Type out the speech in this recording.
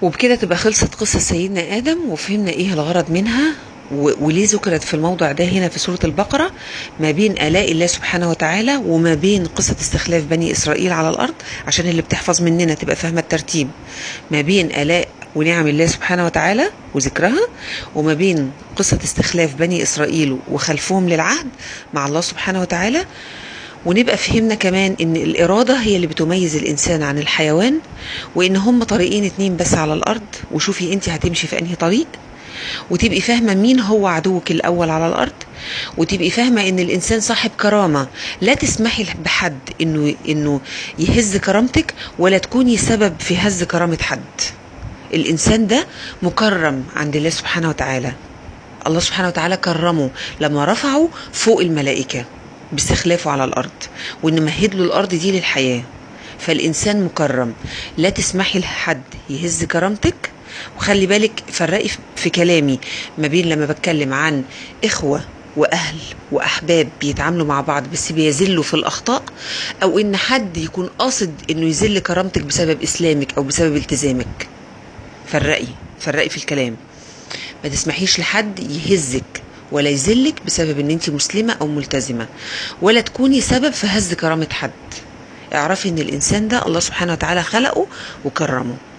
وبكده تبقى خلصت قصة سيدنا آدم وفهمنا إيه الغرض منها و- وليه ذكرت في الموضع ده هنا في سورة البقرة ما بين آلاء الله سبحانه وتعالى وما بين قصة استخلاف بني إسرائيل على الأرض عشان اللي بتحفظ مننا تبقى فاهمة الترتيب ما بين آلاء ونعم الله سبحانه وتعالى وذكرها وما بين قصة استخلاف بني إسرائيل وخلفهم للعهد مع الله سبحانه وتعالى ونبقى فهمنا كمان ان الإرادة هي اللي بتميز الإنسان عن الحيوان وإن هم طريقين اتنين بس على الأرض وشوفي انت هتمشي في أنهي طريق وتبقي فاهمة مين هو عدوك الأول على الأرض وتبقي فاهمة إن الإنسان صاحب كرامة لا تسمحي بحد إنه إنه يهز كرامتك ولا تكوني سبب في هز كرامة حد الإنسان ده مكرم عند الله سبحانه وتعالى الله سبحانه وتعالى كرمه لما رفعه فوق الملائكة باستخلافه على الأرض وإن مهد له الأرض دي للحياة فالإنسان مكرم لا تسمحي لحد يهز كرامتك وخلي بالك فرقي في كلامي ما بين لما بتكلم عن إخوة وأهل وأحباب بيتعاملوا مع بعض بس بيذلوا في الأخطاء أو إن حد يكون قاصد إنه يذل كرامتك بسبب إسلامك أو بسبب التزامك فرقي فرقي في الكلام ما تسمحيش لحد يهزك ولا يذلك بسبب ان انت مسلمة او ملتزمة ولا تكوني سبب في هز كرامة حد اعرفي ان الانسان ده الله سبحانه وتعالى خلقه وكرمه